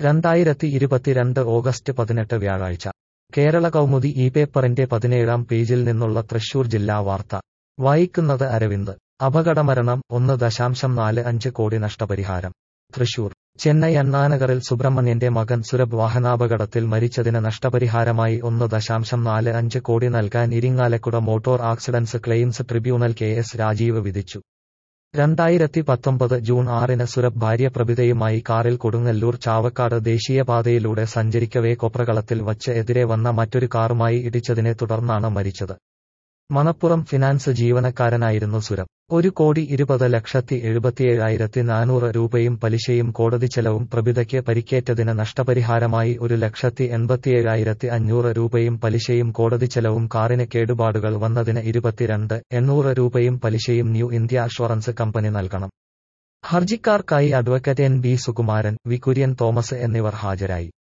രണ്ടായിരത്തി ഇരുപത്തിരണ്ട് ഓഗസ്റ്റ് പതിനെട്ട് വ്യാഴാഴ്ച കേരള കൗമുദി ഈ പേപ്പറിന്റെ പതിനേഴാം പേജിൽ നിന്നുള്ള തൃശൂർ ജില്ലാ വാർത്ത വായിക്കുന്നത് അരവിന്ദ് അപകടമരണം ഒന്ന് ദശാംശം നാല് അഞ്ച് കോടി നഷ്ടപരിഹാരം തൃശൂർ ചെന്നൈ അണ്ണാനഗറിൽ സുബ്രഹ്മണ്യന്റെ മകൻ സുരഭ് വാഹനാപകടത്തിൽ മരിച്ചതിന് നഷ്ടപരിഹാരമായി ഒന്ന് ദശാംശം നാല് അഞ്ച് കോടി നൽകാൻ Irinjalakuda motor accidents claims tribunal K S Rajeev വിധിച്ചു രണ്ടായിരത്തി പത്തൊമ്പത് ജൂൺ ആറിന് സുരഭ് ഭാര്യ പ്രഭിതയുമായി കാറിൽ കൊടുങ്ങല്ലൂർ ചാവക്കാട് ദേശീയപാതയിലൂടെ സഞ്ചരിക്കവേ കൊപ്രകളത്തിൽ വച്ച് എതിരെ വന്ന മറ്റൊരു കാറുമായി ഇടിച്ചതിനെ തുടർന്നാണ് മരിച്ചത് മണപ്പുറം ഫിനാൻസ് ജീവനക്കാരനായിരുന്നു സുരഭ് ഒരു കോടി ഇരുപത് ലക്ഷത്തി എഴുപത്തിയേഴായിരത്തി നാനൂറ് രൂപയും പലിശയും കോടതി ചെലവും പ്രഭിതയ്ക്ക് പരിക്കേറ്റതിന് നഷ്ടപരിഹാരമായി ഒരു ലക്ഷത്തി എൺപത്തിയേഴായിരത്തി അഞ്ഞൂറ് രൂപയും പലിശയും കോടതി ചെലവും കാറിന് കേടുപാടുകൾ വന്നതിന് ഇരുപത്തിരണ്ട് എണ്ണൂറ് രൂപയും പലിശയും ന്യൂ ഇന്ത്യ അഷ്വറൻസ് കമ്പനി നൽകണം ഹർജിക്കാർക്കായി advocate N B Sukumaran V Kurian Thomas എന്നിവർ ഹാജരായി